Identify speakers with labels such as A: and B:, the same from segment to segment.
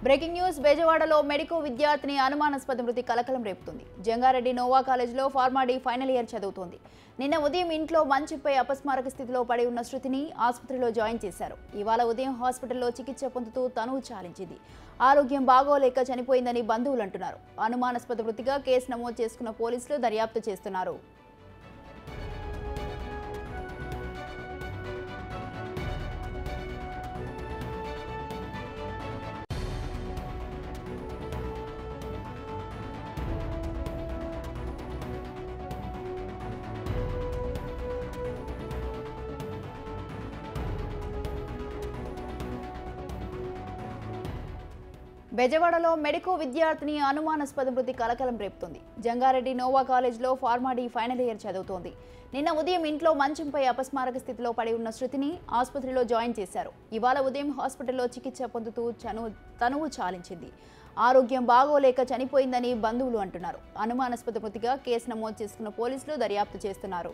A: Breaking news బెజవాడలో medico విద్యార్థిని అనుమానాస్పద మృతి కలకలం రేపుతుంది జంగారెడ్డి నోవా కాలేజ్లో ఫార్మాడీ ఫైనల్ ఇయర్ చదువుతోంది నిన్న ఉదయం ఇంట్లో మంచుపై అపస్మారక స్థితిలో పడి ఉన్న శృతిని ఆసుపత్రిలో జాయిన్ చేశారు ఇవాళ ఉదయం హాస్పిటల్లో చికిత్స పొందుతూ తనువు చాలించింది ఆరోగ్యం బాగోలేక చనిపోయిందని బంధువులు అంటున్నారు అనుమానాస్పద మృతిగా కేసు నమోదు చేసుకున్న పోలీసులు దర్యాప్తు చేస్తున్నారు బెజవాడలో మెడికో విద్యార్థిని అనుమానాస్పద మృతి కలకలం రేపుతుంది జంగారెడ్డి నోవా కాలేజ్లో ఫార్మాడీ ఫైనల్ ఇయర్ చదువుతోంది నిన్న ఉదయం ఇంట్లో మంచంపై అపస్మారక స్థితిలో పడి ఉన్న శృతిని ఆసుపత్రిలో జాయిన్ చేశారు ఇవాళ ఉదయం హాస్పిటల్లో చికిత్స పొందుతూ చను తనువు చాలించింది ఆరోగ్యం బాగోలేక చనిపోయిందని బంధువులు అంటున్నారు అనుమానాస్పద మృతిగా కేసు నమోదు చేసుకున్న పోలీసులు దర్యాప్తు చేస్తున్నారు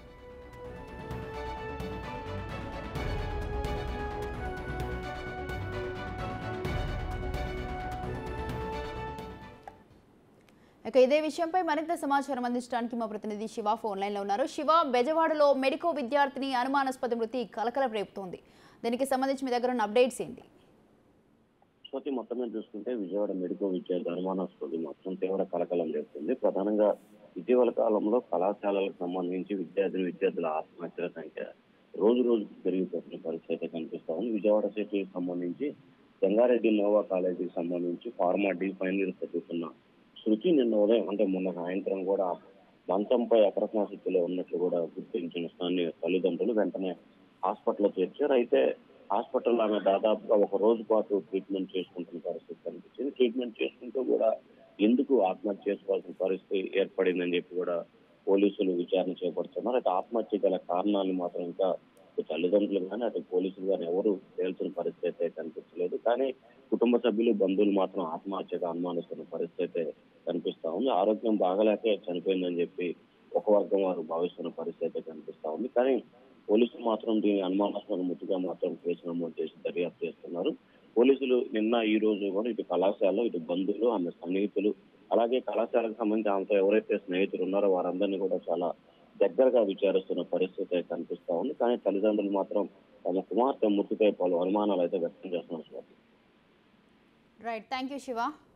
A: ఇక ఇదే విషయంపై మరింత సమాచారం అందించడానికి మా ప్రతినిధి శివ ఫోన్ లైన్లో ఉన్నారు శివ బెజవాడలో మెడికో విద్యార్థిని అనుమానాస్పద మృతి కలకలం రేపుతోంది దీనికి సంబంధించి మీ దగ్గర ఉన్న అప్డేట్స్ ఏంటి
B: స్మృతి మొత్తం మీద చూసుకుంటే విజయవాడ మెడికో విద్యార్థి అనుమానాస్పది మొత్తం తీవ్ర కలకలం రేపుతుంది ప్రధానంగా ఇటీవల కాలంలో కళాశాలలకు సంబంధించి విద్యార్థులు విద్యార్థుల ఆత్మహత్యల సంఖ్య రోజు రోజుకు పెరిగిపోతున్న పరిస్థితి అయితే కనిపిస్తా ఉంది విజయవాడ సిటీకి సంబంధించి జంగారెడ్డి నోవా కాలేజీకి సంబంధించి ఫార్మా డి ఫైనల్ ఇయర్ చదువుతున్న శృతి నిన్న ఉదయం అంటే మొన్న సాయంత్రం కూడా మంచంపై అప్రజ్ఞా స్థితిలో ఉన్నట్లు కూడా గుర్తించిన స్థానిక తల్లిదండ్రులు వెంటనే హాస్పిటల్లో చేర్చారు అయితే హాస్పిటల్లో ఆమె దాదాపుగా ఒక రోజు పాటు ట్రీట్మెంట్ చేసుకుంటున్న పరిస్థితి కనిపించింది ట్రీట్మెంట్ చేసుకుంటూ కూడా ఎందుకు ఆత్మహత్య చేసుకోవాల్సిన పరిస్థితి ఏర్పడిందని చెప్పి కూడా పోలీసులు విచారణ చేపడుతున్నారు అయితే ఆత్మహత్య గల కారణాలు మాత్రం ఇంకా ఇటు తల్లిదండ్రులు కానీ అటు పోలీసులు కానీ ఎవరు తేల్చిన పరిస్థితి అయితే కనిపించలేదు కానీ కుటుంబ సభ్యులు బంధువులు మాత్రం ఆత్మహత్యగా అనుమానిస్తున్న పరిస్థితి అయితే కనిపిస్తా ఉంది ఆరోగ్యం బాగలేకే చనిపోయిందని చెప్పి ఒక వర్గం వారు భావిస్తున్న పరిస్థితి అయితే కనిపిస్తా ఉంది కానీ పోలీసులు మాత్రం దీని అనుమానాస్పద మృతిగా మాత్రం కేసు నమోదు చేసి దర్యాప్తు చేస్తున్నారు పోలీసులు నిన్న ఈ రోజు కూడా ఇటు కళాశాలలో ఇటు బంధువులు ఆమె సన్నిహితులు అలాగే కళాశాలకు సంబంధించి ఆమెతో ఎవరైతే స్నేహితులు ఉన్నారో వారందరినీ కూడా చాలా దగ్గరగా విచారిస్తున్న పరిస్థితి అయితే కనిపిస్తా ఉంది కానీ తల్లిదండ్రులు మాత్రం తమ కుమార్తె మృతిపై పలు అనుమానాలు అయితే వ్యక్తం చేస్తున్నారు Swathi.
A: Right thank you Shiva